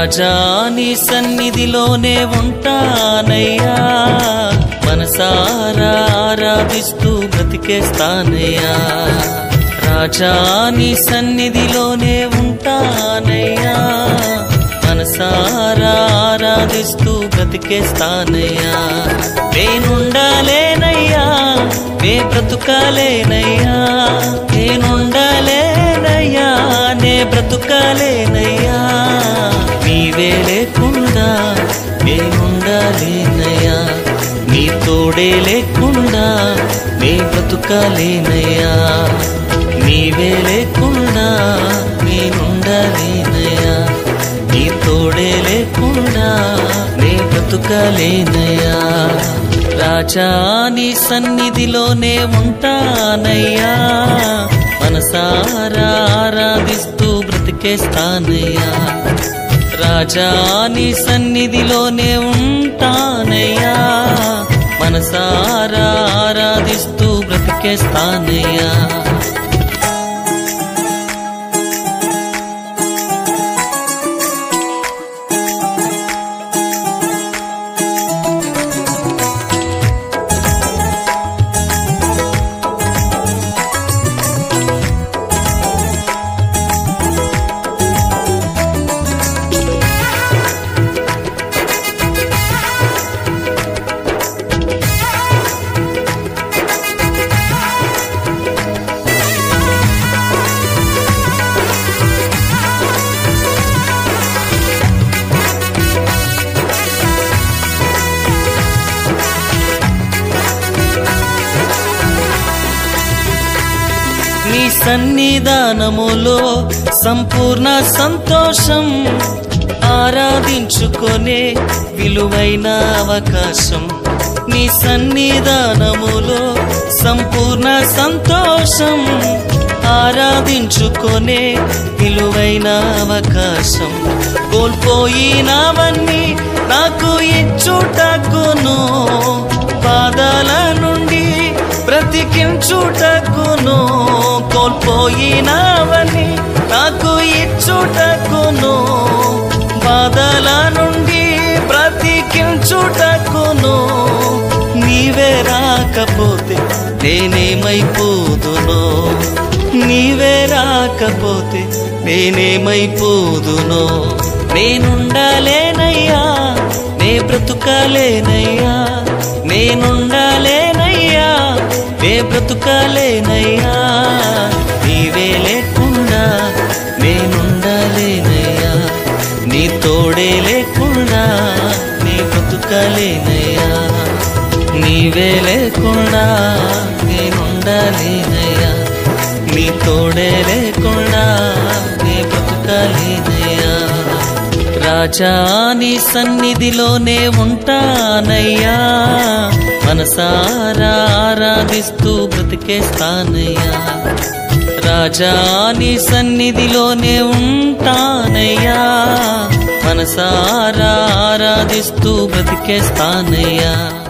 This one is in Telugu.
రాజా నీ సన్నిధిలోనే ఉంటానయ్యా మనసారా ఆరాధిస్తూ బ్రతికేస్తానయ్యా రాజా నీ సన్నిధిలోనే ఉంటానయ్యా మనసారా ఆరాధిస్తూ బ్రతికేస్తానయ్యా నేనుండాలేనయ్యా నే బ్రతుకాలేనయ్యా నేనుండాలేనయ్యా నే బ్రతుకాలేనయ్యా నీవే లేకుండా నేనుండాలేనయ్యా నీ తోడే లేకుండా నే బ్రతుకాలేనయ్యా నీవే లేకుండా నేనుండాలేనయ్యా నీ తోడే లేకుండా నే బ్రతుకాలేనయ్యా రాజా నీ సన్నిధిలోనే ఉంటానయ్యా మనసారా ఆరాధిస్తూ బ్రతికేస్తానయ్యా రాజా నీ సన్నిధిలోనే ఉంటానయ్యా మనసారా ఆరాధిస్తూ బ్రతికేస్తానయ్యా నీ సన్నిధానములో సంపూర్ణ సంతోషం ఆరాధించుకొనే విలువైన అవకాశం నీ సన్నిధానములో సంపూర్ణ సంతోషం ఆరాధించుకొనే విలువైన అవకాశం కోల్పోయినవన్నీ నాకు ఇచ్చుటకును పాదాల నుండి బ్రతికించుటకును కోల్పోయినవని నాకు ఇచ్చుటకును బాధల నుండి బ్రతికించుటకును నీవే రాకపోతే నేనేమైపోదునో నీవే రాకపోతే నేనేమైపోదునో నేనుండాలేనయ్యా నే బ్రతుకాలేనయ్యా నేనుండాలేనయ్యా నే బ్రతుకాలేనయ్యా నీవే లేకుండా నేనుండాలేనయ్యా నీ తోడే లేకుండా నీ బ్రతుకాలేనయ్యా నీవే లేకుండా నేనుండాలేనయ్యా నీ తోడే లేకుండా నీ బ్రతుకాలేనయ్యా రాజా నీ సన్నిధిలోనే ఉంటానయ్యా మనసారా ఆరాధిస్తూ బ్రతికేస్తానయ్యా రాజా నీ సన్నిధిలోనే ఉంటానయ్యా మనసారా ఆరాధిస్తూ బ్రతికేస్తానయ్యా